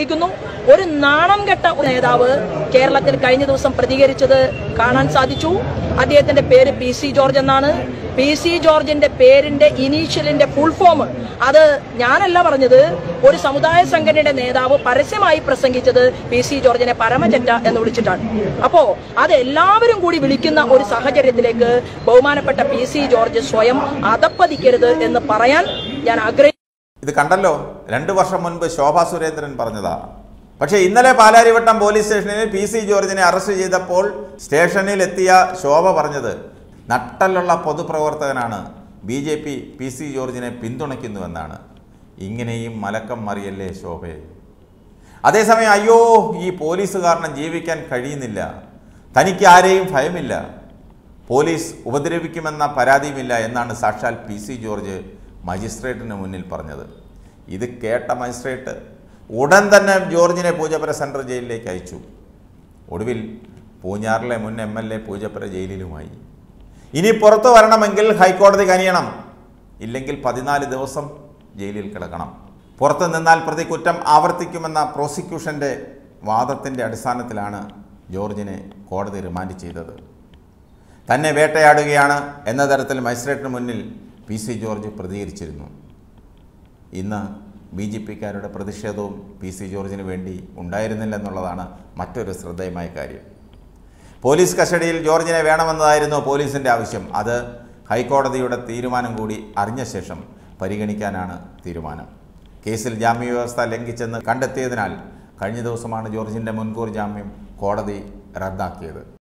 ിക്കുന്നു ഒരു നാണം കെട്ട ഒരു നേതാവ് കേരളത്തിൽ കഴിഞ്ഞ ദിവസം പ്രതികരിച്ചത് കാണാൻ സാധിച്ചു അദ്ദേഹത്തിന്റെ പേര് പി സി ജോർജ് എന്നാണ് പി സി ജോർജിന്റെ പേരിന്റെ ഇനീഷ്യലിന്റെ ഫുൾ ഫോം അത് ഞാനല്ല പറഞ്ഞത് ഒരു സമുദായ സംഘടനയുടെ നേതാവ് പരസ്യമായി പ്രസംഗിച്ചത് പി സി ജോർജിനെ പരമചറ്റ എന്ന് വിളിച്ചിട്ടാണ് അപ്പോ അത് എല്ലാവരും കൂടി വിളിക്കുന്ന ഒരു സാഹചര്യത്തിലേക്ക് ബഹുമാനപ്പെട്ട പി സി ജോർജ് സ്വയം അതപ്പതിക്കരുത് എന്ന് പറയാൻ ഞാൻ ആഗ്രഹിക്കുന്നു ഇത് കണ്ടല്ലോ രണ്ടു വർഷം മുൻപ് ശോഭാ സുരേന്ദ്രൻ പറഞ്ഞതാ പക്ഷേ ഇന്നലെ പാലാരിവട്ടം പോലീസ് സ്റ്റേഷനിൽ പി സി ജോർജിനെ അറസ്റ്റ് ചെയ്തപ്പോൾ സ്റ്റേഷനിൽ എത്തിയ ശോഭ പറഞ്ഞത് നട്ടലുള്ള പൊതുപ്രവർത്തകനാണ് B J P P C ജോർജിനെ പിന്തുണയ്ക്കുന്നുവെന്നാണ് ഇങ്ങനെയും മലക്കം മറിയല്ലേ ശോഭയെ അതേസമയം അയ്യോ ഈ പോലീസ് കാരണം ജീവിക്കാൻ കഴിയുന്നില്ല തനിക്ക് ആരെയും ഭയമില്ല പോലീസ് ഉപദ്രവിക്കുമെന്ന പരാതിയുമില്ല എന്നാണ് സാക്ഷാൽ പി സി ജോർജ് മജിസ്ട്രേറ്റിന് മുന്നിൽ പറഞ്ഞത് ഇത് കേട്ട മജിസ്ട്രേറ്റ് ഉടൻ തന്നെ ജോർജിനെ പൂജപ്പുര സെൻട്രൽ ജയിലിലേക്ക് അയച്ചു ഒടുവിൽ പൂഞ്ഞാറിലെ മുൻ എം എൽ എ പൂജപ്പുര ജയിലിലുമായി ഇനി പുറത്തു വരണമെങ്കിൽ ഹൈക്കോടതി കനിയണം ഇല്ലെങ്കിൽ പതിനാല് ദിവസം ജയിലിൽ കിടക്കണം പുറത്തു നിന്നാൽ പ്രതി കുറ്റം ആവർത്തിക്കുമെന്ന പ്രോസിക്യൂഷൻ്റെ വാദത്തിൻ്റെ അടിസ്ഥാനത്തിലാണ് ജോർജിനെ കോടതി റിമാൻഡ് ചെയ്തത് തന്നെ വേട്ടയാടുകയാണ് എന്ന തരത്തിൽ മജിസ്ട്രേറ്റിന് മുന്നിൽ പി സി ജോർജ് പ്രതികരിച്ചിരുന്നു ഇന്ന് ബി ജെ പിക്കാരുടെ പ്രതിഷേധവും പി സി ജോർജിന് വേണ്ടി ഉണ്ടായിരുന്നില്ല എന്നുള്ളതാണ് മറ്റൊരു ശ്രദ്ധേയമായ കാര്യം പോലീസ് കസ്റ്റഡിയിൽ ജോർജിനെ വേണമെന്നതായിരുന്നു പോലീസിൻ്റെ ആവശ്യം അത് ഹൈക്കോടതിയുടെ തീരുമാനം കൂടി അറിഞ്ഞ ശേഷം പരിഗണിക്കാനാണ് തീരുമാനം കേസിൽ ജാമ്യവ്യവസ്ഥ ലംഘിച്ചെന്ന് കണ്ടെത്തിയതിനാൽ കഴിഞ്ഞ ദിവസമാണ് ജോർജിൻ്റെ മുൻകൂർ ജാമ്യം കോടതി റദ്ദാക്കിയത്